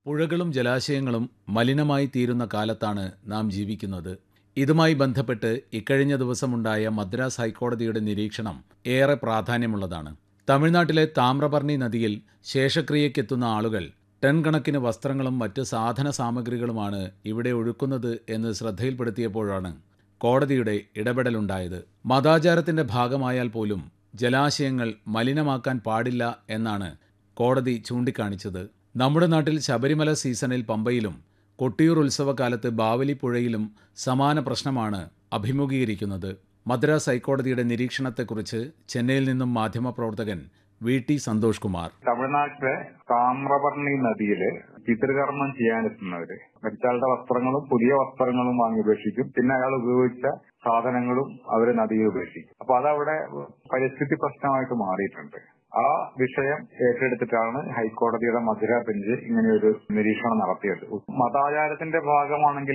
പുഴകളും ജലാശയങ്ങളും മലിനമായി തീരുന്ന കാലത്താണ് നാം ജീവിക്കുന്നത് ഇതുമായി ബന്ധപ്പെട്ട് ഇക്കഴിഞ്ഞ ദിവസമുണ്ടായ മദ്രാസ് ഹൈക്കോടതിയുടെ നിരീക്ഷണം ഏറെ പ്രാധാന്യമുള്ളതാണ് തമിഴ്നാട്ടിലെ താമ്രപർണി നദിയിൽ ശേഷക്രിയയ്ക്കെത്തുന്ന ആളുകൾ ടൺ കണക്കിന് വസ്ത്രങ്ങളും മറ്റ് സാധന സാമഗ്രികളുമാണ് ഇവിടെ ഒഴുക്കുന്നത് എന്ന് ശ്രദ്ധയിൽപ്പെടുത്തിയപ്പോഴാണ് കോടതിയുടെ ഇടപെടലുണ്ടായത് മതാചാരത്തിന്റെ ഭാഗമായാൽ പോലും ജലാശയങ്ങൾ മലിനമാക്കാൻ പാടില്ല എന്നാണ് കോടതി ചൂണ്ടിക്കാണിച്ചത് നമ്മുടെ നാട്ടിൽ ശബരിമല സീസണിൽ പമ്പയിലും കൊട്ടിയൂർ ഉത്സവകാലത്ത് ബാവലി പുഴയിലും സമാന പ്രശ്നമാണ് അഭിമുഖീകരിക്കുന്നത് മദ്രാസ് ഹൈക്കോടതിയുടെ നിരീക്ഷണത്തെക്കുറിച്ച് ചെന്നൈയിൽ നിന്നും മാധ്യമപ്രവർത്തകൻ വി ടി സന്തോഷ് കുമാർ തമിഴ്നാട്ടിലെ താമ്രപർണി നദിയില് പിതൃകർമ്മം ചെയ്യാനെത്തുന്നവര് മരിച്ചയാളുടെ വസ്ത്രങ്ങളും പുതിയ വസ്ത്രങ്ങളും വാങ്ങി ഉപേക്ഷിക്കും പിന്നെ അയാൾ ഉപയോഗിച്ച സാധനങ്ങളും അവര് നദിയിൽ ഉപേക്ഷിക്കും അപ്പൊ അതവിടെ പരിസ്ഥിതി പ്രശ്നമായിട്ട് മാറിയിട്ടുണ്ട് ആ വിഷയം ഏറ്റെടുത്തിട്ടാണ് ഹൈക്കോടതിയുടെ മധുര ബെഞ്ച് ഇങ്ങനെയൊരു നിരീക്ഷണം നടത്തിയത് മതാചാരത്തിന്റെ ഭാഗമാണെങ്കിൽ